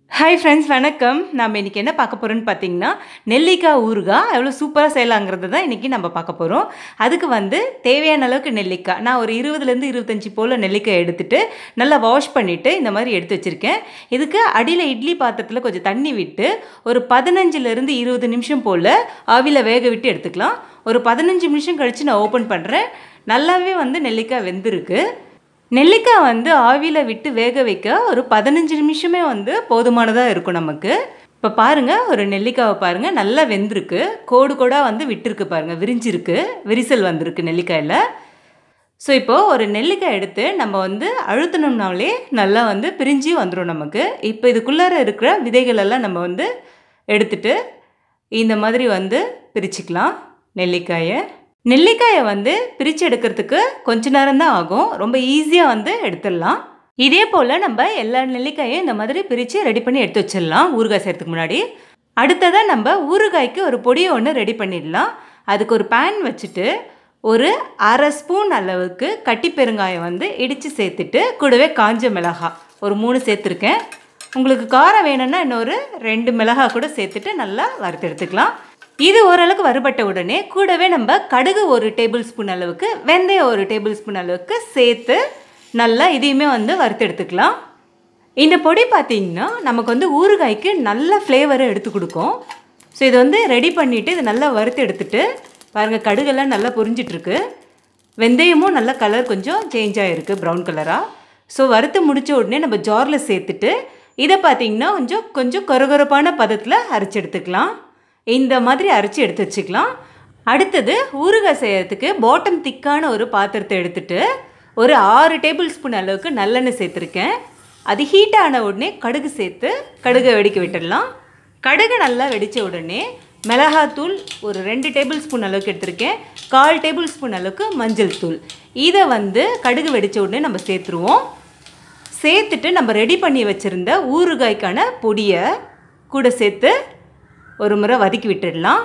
hi friends வணக்கம் நம்ம இன்றைக்கி என்ன பார்க்க போகிறோன்னு பார்த்தீங்கன்னா நெல்லிக்காய் ஊறுகாய் எவ்வளோ சூப்பராக செய்யலாங்கிறது தான் இன்றைக்கி நம்ம பார்க்க போகிறோம் அதுக்கு வந்து தேவையான அளவுக்கு நெல்லிக்காய் நான் ஒரு இருபதுலேருந்து இருபத்தஞ்சி போல் நெல்லிக்காய் எடுத்துட்டு நல்லா வாஷ் பண்ணிவிட்டு இந்த மாதிரி எடுத்து வச்சுருக்கேன் இதுக்கு அடியில் இட்லி பாத்திரத்தில் கொஞ்சம் தண்ணி விட்டு ஒரு பதினஞ்சுலேருந்து இருபது நிமிஷம் போல் ஆவியில் வேக விட்டு எடுத்துக்கலாம் ஒரு பதினஞ்சு நிமிஷம் கழித்து நான் ஓப்பன் பண்ணுறேன் நல்லாவே வந்து நெல்லிக்காய் வெந்திருக்கு நெல்லிக்காய் வந்து ஆவியில் விட்டு வேக வைக்க ஒரு பதினஞ்சு நிமிஷமே வந்து போதுமானதாக இருக்கும் நமக்கு இப்போ பாருங்கள் ஒரு நெல்லிக்காவை பாருங்கள் நல்லா வெந்திருக்கு கோடு கோடாக வந்து விட்டுருக்கு பாருங்கள் விரிஞ்சிருக்கு விரிசல் வந்திருக்கு நெல்லிக்காயில் ஸோ இப்போது ஒரு நெல்லிக்காய் எடுத்து நம்ம வந்து அழுத்தினோம்னாலே நல்லா வந்து பிரிஞ்சு வந்துடும் நமக்கு இப்போ இதுக்குள்ளார இருக்கிற விதைகள் எல்லாம் நம்ம வந்து எடுத்துட்டு இந்த மாதிரி வந்து பிரிச்சுக்கலாம் நெல்லிக்காயை நெல்லிக்காயை வந்து பிரித்து எடுக்கிறதுக்கு கொஞ்ச நேரம் தான் ஆகும் ரொம்ப ஈஸியாக வந்து எடுத்துடலாம் இதே போல் நம்ம எல்லா நெல்லிக்காயும் இந்த மாதிரி பிரித்து ரெடி பண்ணி எடுத்து வச்சிடலாம் ஊறுகாய் செய்கிறதுக்கு முன்னாடி அடுத்ததாக நம்ம ஊறுகாய்க்கு ஒரு பொடியை ஒன்று ரெடி பண்ணிடலாம் அதுக்கு ஒரு பேன் வச்சுட்டு ஒரு அரை ஸ்பூன் அளவுக்கு கட்டி பெருங்காயம் வந்து இடித்து சேர்த்துட்டு கூடவே காஞ்ச மிளகாய் ஒரு மூணு சேர்த்துருக்கேன் உங்களுக்கு காரம் வேணும்னா இன்னொரு ரெண்டு மிளகாய் கூட சேர்த்துட்டு நல்லா வறுத்து எடுத்துக்கலாம் இது ஓரளவுக்கு வறுபட்ட உடனே கூடவே நம்ம கடுகு ஒரு டேபிள் ஸ்பூன் அளவுக்கு வெந்தயம் ஒரு டேபிள் ஸ்பூன் அளவுக்கு சேர்த்து நல்லா இதையுமே வந்து வறுத்து எடுத்துக்கலாம் இந்த பொடி பார்த்திங்கன்னா நமக்கு வந்து ஊறுகாய்க்கு நல்ல ஃப்ளேவரை எடுத்து கொடுக்கும் ஸோ இதை வந்து ரெடி பண்ணிவிட்டு இதை நல்லா வறுத்து எடுத்துட்டு பாருங்கள் கடுகெல்லாம் நல்லா பொரிஞ்சிட்ருக்கு வெந்தயமும் நல்ல கலர் கொஞ்சம் சேஞ்ச் ஆகிருக்கு ப்ரௌன் கலராக ஸோ வறுத்து முடித்த உடனே நம்ம ஜாரில் சேர்த்துட்டு இதை பார்த்திங்கன்னா கொஞ்சம் கொஞ்சம் கொரகொரப்பான பதத்தில் அரைச்சி எடுத்துக்கலாம் இந்த மாதிரி அரைச்சி எடுத்து வச்சுக்கலாம் அடுத்தது ஊறுகாய் செய்யறதுக்கு பாட்டம் திக்கான ஒரு பாத்திரத்தை எடுத்துட்டு ஒரு ஆறு டேபிள் ஸ்பூன் அளவுக்கு நல்லெண்ணெய் சேர்த்துருக்கேன் அது ஹீட் ஆன உடனே கடுகு சேர்த்து கடுகை வெடிக்க விட்டுடலாம் கடுகு நல்லா வெடித்த உடனே மிளகாத்தூள் ஒரு ரெண்டு டேபிள் ஸ்பூன் அளவுக்கு எடுத்திருக்கேன் கால் டேபிள் ஸ்பூன் அளவுக்கு மஞ்சள் தூள் இதை வந்து கடுகு வெடித்த உடனே நம்ம சேர்த்துருவோம் சேர்த்துட்டு நம்ம ரெடி பண்ணி வச்சுருந்த ஊறுகாய்க்கான பொடியை கூட சேர்த்து ஒரு முறை வதக்கி விட்டுடலாம்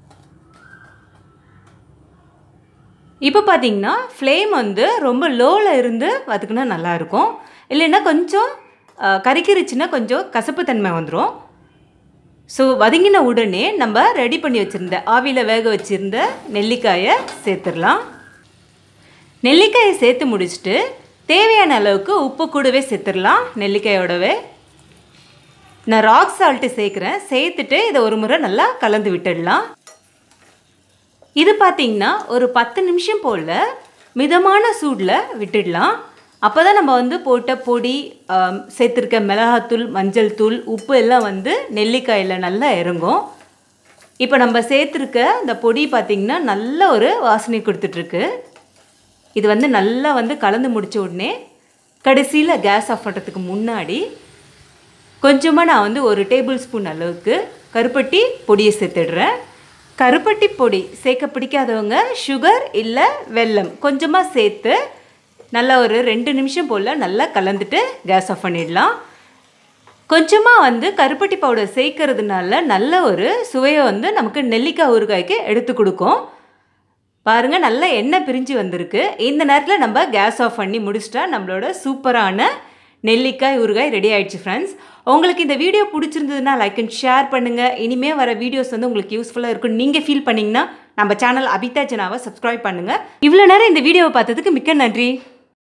இப்போ பார்த்தீங்கன்னா ஃப்ளேம் வந்து ரொம்ப லோவில் இருந்து வதக்குனா நல்லாயிருக்கும் இல்லைன்னா கொஞ்சம் கறிக்கிருச்சுன்னா கொஞ்சம் கசப்பு தன்மை வந்துடும் ஸோ வதங்கின உடனே நம்ம ரெடி பண்ணி வச்சுருந்த ஆவியில் வேக வச்சுருந்த நெல்லிக்காயை சேர்த்துடலாம் நெல்லிக்காயை சேர்த்து முடிச்சுட்டு தேவையான அளவுக்கு உப்பு கூடவே சேர்த்துடலாம் நெல்லிக்காயோடவே நான் ராக் சால்ட்டு சேர்க்குறேன் சேர்த்துட்டு இதை ஒரு முறை நல்லா கலந்து விட்டுடலாம் இது பார்த்திங்கன்னா ஒரு பத்து நிமிஷம் போல் மிதமான சூடில் விட்டுடலாம் அப்போ தான் நம்ம வந்து போட்ட பொடி சேர்த்துருக்க மிளகாத்தூள் மஞ்சள் தூள் உப்பு எல்லாம் வந்து நெல்லிக்காயில் நல்லா இறங்கும் இப்போ நம்ம சேர்த்துருக்க இந்த பொடி பார்த்திங்கன்னா நல்ல ஒரு வாசனை கொடுத்துட்ருக்கு இது வந்து நல்லா வந்து கலந்து முடித்த உடனே கடைசியில் கேஸ் ஆஃப் பண்ணுறதுக்கு முன்னாடி கொஞ்சமாக நான் வந்து ஒரு டேபிள் ஸ்பூன் அளவுக்கு கருப்பட்டி பொடியை சேர்த்துடுறேன் கருப்பட்டி பொடி சேர்க்க பிடிக்காதவங்க சுகர் இல்லை வெல்லம் கொஞ்சமாக சேர்த்து நல்லா ஒரு ரெண்டு நிமிஷம் போல் நல்லா கலந்துட்டு கேஸ் ஆஃப் பண்ணிடலாம் கொஞ்சமாக வந்து கருப்பட்டி பவுடர் சேர்க்கறதுனால நல்ல ஒரு சுவையை வந்து நமக்கு நெல்லிக்காய் ஊறுகாய்க்கு எடுத்து கொடுக்கும் பாருங்கள் நல்லா எண்ணெய் பிரிஞ்சு வந்திருக்கு இந்த நேரத்தில் நம்ம கேஸ் ஆஃப் பண்ணி முடிச்சிட்டா நம்மளோட சூப்பரான நெல்லிக்காய் ஊறுகாய் ரெடி ஆயிடுச்சு ஃப்ரெண்ட்ஸ் உங்களுக்கு இந்த வீடியோ பிடிச்சிருந்ததுன்னா லைக் அண்ட் ஷேர் பண்ணுங்கள் இனிமேல் வர வீடியோஸ் வந்து உங்களுக்கு யூஸ்ஃபுல்லாக இருக்கும் நீங்கள் ஃபீல் பண்ணிங்கன்னா நம்ம சேனல் அபிதா ஜனாவை சப்ஸ்கிரைப் பண்ணுங்கள் இவ்வளோ நேரம் இந்த வீடியோவை பார்த்ததுக்கு மிக்க நன்றி